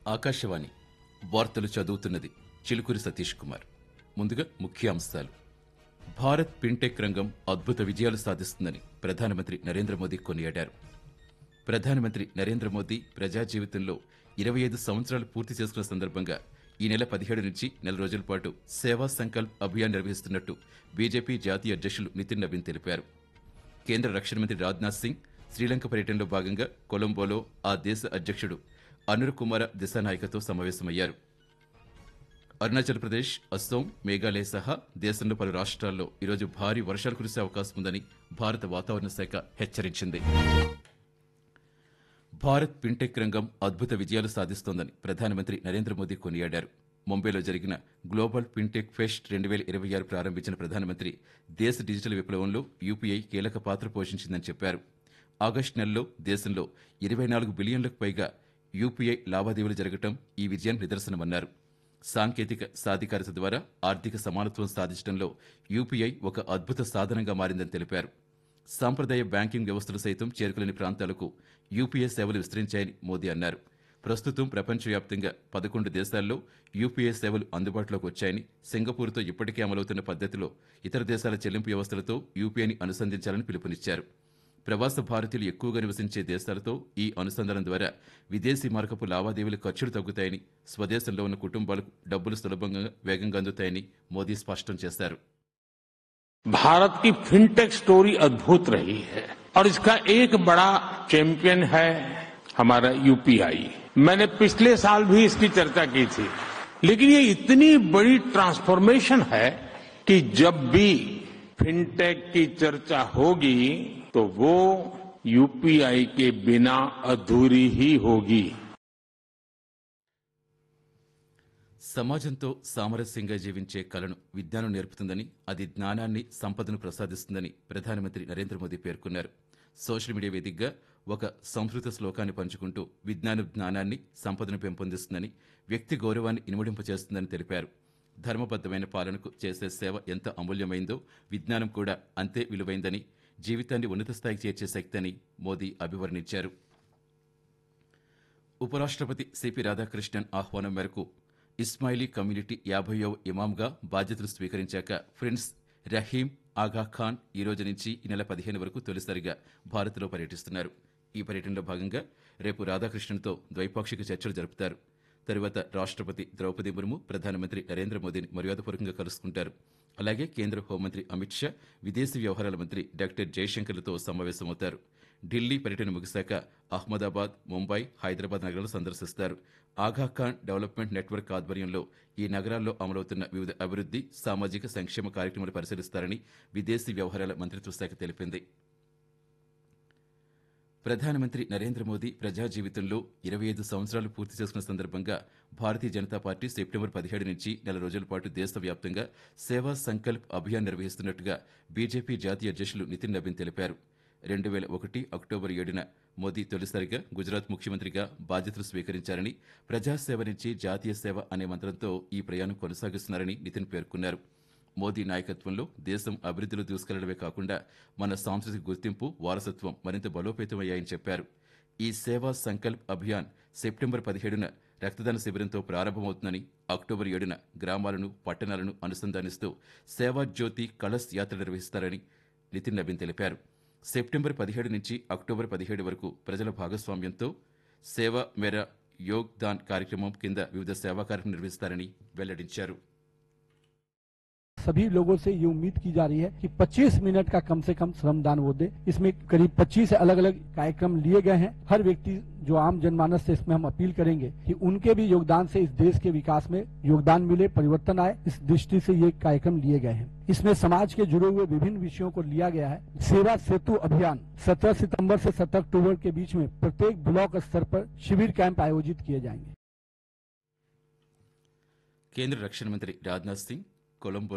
ఆకాశవాణి వార్తలు చదువుతున్నది చిలుకూరి సతీష్ కుమార్ ముందుగా ముఖ్యాంశాలు భారత్ ఫిన్టెక్ రంగం అద్భుత విజయాలు సాధిస్తుందని ప్రధానమంత్రి నరేంద్ర మోదీ కొనియాడారు ప్రధానమంత్రి నరేంద్ర మోదీ ప్రజా జీవితంలో ఇరవై ఐదు సంవత్సరాలు పూర్తి చేసుకున్న సందర్భంగా ఈ నెల పదిహేడు నుంచి నెల రోజుల పాటు సేవా సంకల్ప్ అభియాన్ నిర్వహిస్తున్నట్టు బీజేపీ జాతీయ అధ్యక్షులు నితిన్ నవీన్ తెలిపారు కేంద్ర రక్షణ మంత్రి రాజ్నాథ్ సింగ్ శ్రీలంక పర్యటనలో భాగంగా కొలంబోలో ఆ దేశ అధ్యక్షుడు అనుర్ కుమార దిశానాయకతో సమావేశమయ్యారు అరుణాచల్ ప్రదేశ్ అస్సోం మేఘాలయ సహా దేశంలో పలు రాష్ట్రాల్లో ఈరోజు భారీ వర్షాలు కురిసే అవకాశం ఉందని భారత వాతావరణ శాఖ హెచ్చరించింది భారత్ ఫిన్టెక్ రంగం అద్భుత విజయాలు సాధిస్తోందని ప్రధానమంత్రి నరేంద్ర మోదీ కొనియాడారు ముంబైలో జరిగిన గ్లోబల్ ఫిన్టెక్ ఫెస్ట్ రెండు వేల ఇరవై ఆరు ప్రారంభించిన ప్రధానమంత్రి దేశ డిజిటల్ విప్లవంలో యూపీఐ కీలక పాత్ర పోషించిందని చెప్పారు ఆగస్టు నెలలో దేశంలో ఇరవై నాలుగు బిలియన్లకు పైగా యూపీఐ లావాదేవీలు జరగటం ఈ విజయానికి నిదర్శనమన్నారు సాంకేతిక సాధికారత ద్వారా ఆర్థిక సమానత్వం సాధించడంలో యూపీఐ ఒక అద్భుత సాధనంగా మారిందని తెలిపారు సాంప్రదాయ బ్యాంకింగ్ వ్యవస్థలు సైతం చేరుకోలేని ప్రాంతాలకు యూపీఐ సేవలు విస్తరించాయని మోదీ అన్నారు ప్రస్తుతం ప్రపంచవ్యాప్తంగా పదకొండు దేశాల్లో యూపీఐ సేవలు అందుబాటులోకి వచ్చాయని సింగపూర్తో ఇప్పటికే అమలవుతున్న పద్ధతిలో ఇతర దేశాల చెల్లింపు వ్యవస్థలతో యూపీఐని అనుసంధించాలని పిలుపునిచ్చారు ప్రవాస భారతీయులు ఎక్కువగా నివసించే దేశాలతో ఈ అనుసంధానం ద్వారా విదేశీ మార్కపు లావాదేవీల ఖర్చులు తగ్గుతాయని స్వదేశంలో ఉన్న కుటుంబాలకు డబ్బులు సులభంగా వేగంగా అందుతాయని మోదీ స్పష్టం చేశారు भारत की फिनटेक स्टोरी अद्भुत रही है और इसका एक बड़ा चैंपियन है हमारा यूपीआई मैंने पिछले साल भी इसकी चर्चा की थी लेकिन ये इतनी बड़ी ट्रांसफॉर्मेशन है कि जब भी फिनटेक की चर्चा होगी तो वो यूपीआई के बिना अधूरी ही होगी సమాజంతో సామరస్యంగా జీవించే కళను విజ్ఞానం నేర్పుతుందని అది జ్ఞానాన్ని సంపదను ప్రసాదిస్తుందని ప్రధానమంత్రి నరేంద్ర మోదీ పేర్కొన్నారు సోషల్ మీడియా వేదికగా ఒక సంస్కృత శ్లోకాన్ని పంచుకుంటూ విజ్ఞానం జ్ఞానాన్ని సంపదను పెంపొందిస్తుందని వ్యక్తి గౌరవాన్ని ఇనుమడింపచేస్తుందని తెలిపారు ధర్మబద్ధమైన పాలనకు చేసే సేవ ఎంత అమూల్యమైందో విజ్ఞానం కూడా అంతే విలువైందని జీవితాన్ని ఉన్నత స్థాయికి చేర్చే శక్తి అని మోదీ అభివర్ణించారు ఉపరాష్ట్రపతి సిపి రాధాకృష్ణన్ ఆహ్వానం మేరకు ఇస్మాయిలీ కమ్యూనిటీ యాభైవ ఇమాంగా బాధ్యతలు స్వీకరించాక ఫ్రెండ్స్ రహీం ఆగా ఖాన్ ఈ రోజు నుంచి ఈ నెల పదిహేను వరకు తొలిసారిగా భారత్లో పర్యటిస్తున్నారు ఈ పర్యటనలో భాగంగా రేపు రాధాకృష్ణన్తో ద్వైపాక్షిక చర్చలు జరుపుతారు తరువాత రాష్ట్రపతి ద్రౌపది ముర్ము ప్రధానమంత్రి నరేంద్ర మోదీని మర్యాదపూర్వకంగా కలుసుకుంటారు అలాగే కేంద్ర హోంమంత్రి అమిత్ షా విదేశీ వ్యవహారాల మంత్రి డాక్టర్ జయశంకర్లతో సమావేశమవుతారు ఢిల్లీ పర్యటన ముగిశాక అహ్మదాబాద్ ముంబై హైదరాబాద్ నగరాలు సందర్శిస్తారు ఆగాఖాన్ డెవలప్మెంట్ నెట్వర్క్ ఆధ్వర్యంలో ఈ నగరాల్లో అమలవుతున్న వివిధ అభివృద్ధి సామాజిక సంక్షేమ కార్యక్రమాలు పరిశీలిస్తారని విదేశీ వ్యవహారాల మంత్రిత్వ శాఖ తెలిపింది ప్రధానమంత్రి నరేంద్ర మోదీ ప్రజా జీవితంలో ఇరవై ఐదు సంవత్సరాలు పూర్తి చేసుకున్న సందర్భంగా భారతీయ జనతా పార్టీ సెప్టెంబర్ పదిహేడు నుంచి నెల రోజుల పాటు దేశవ్యాప్తంగా సేవా సంకల్ప్ అభియాన్ నిర్వహిస్తున్నట్టుగా బీజేపీ జాతీయ అధ్యక్షులు నితిన్ నవీన్ తెలిపారు రెండు వేల ఒకటి అక్టోబర్ ఏడున మోదీ తొలిసారిగా గుజరాత్ ముఖ్యమంత్రిగా బాధ్యతలు స్వీకరించారని ప్రజాసేవ నుంచి జాతీయ సేవ అనే మంత్రంతో ఈ ప్రయాణం కొనసాగిస్తున్నారని నితిన్ పేర్కొన్నారు మోదీ నాయకత్వంలో దేశం అభివృద్ధిలో దూసుకెళ్లడమే కాకుండా మన సాంస్కృతిక గుర్తింపు వారసత్వం మరింత బలోపేతమయ్యాయని చెప్పారు ఈ సేవా సంకల్ప్ అభియాన్ సెప్టెంబర్ పదిహేడున రక్తదాన శిబిరంతో ప్రారంభమవుతుందని అక్టోబర్ ఏడున గ్రామాలను పట్టణాలను అనుసంధానిస్తూ సేవా జ్యోతి కలస్ యాత్ర నిర్వహిస్తారని నితిన్ నవీన్ తెలిపారు సెప్టెంబర్ పదిహేడు నుంచి అక్టోబర్ పదిహేడు వరకు ప్రజల భాగస్వామ్యంతో సేవ మేర యోగ్ దాన్ కార్యక్రమం కింద వివిధ సేవా కార్యక్రమం నిర్వహిస్తారని వెల్లడించారు सभी लोगों से ये उम्मीद की जा रही है कि 25 मिनट का कम से कम श्रमदान वो दे इसमें करीब 25 अलग अलग कार्यक्रम लिए गए हैं हर व्यक्ति जो आम जनमानस से इसमें हम अपील करेंगे कि उनके भी योगदान से इस देश के विकास में योगदान मिले परिवर्तन आए इस दृष्टि से ये कार्यक्रम लिए गए हैं इसमें समाज के जुड़े हुए विभिन्न विषयों को लिया गया है सेवा सेतु अभियान 17 सितंबर से 7 अक्टूबर के बीच में प्रत्येक ब्लॉक स्तर पर शिविर कैंप आयोजित किए जाएंगे కేంద్ర రక్షణ మంత్రి రాజ్నాథ్ సింగ్ కొలంబో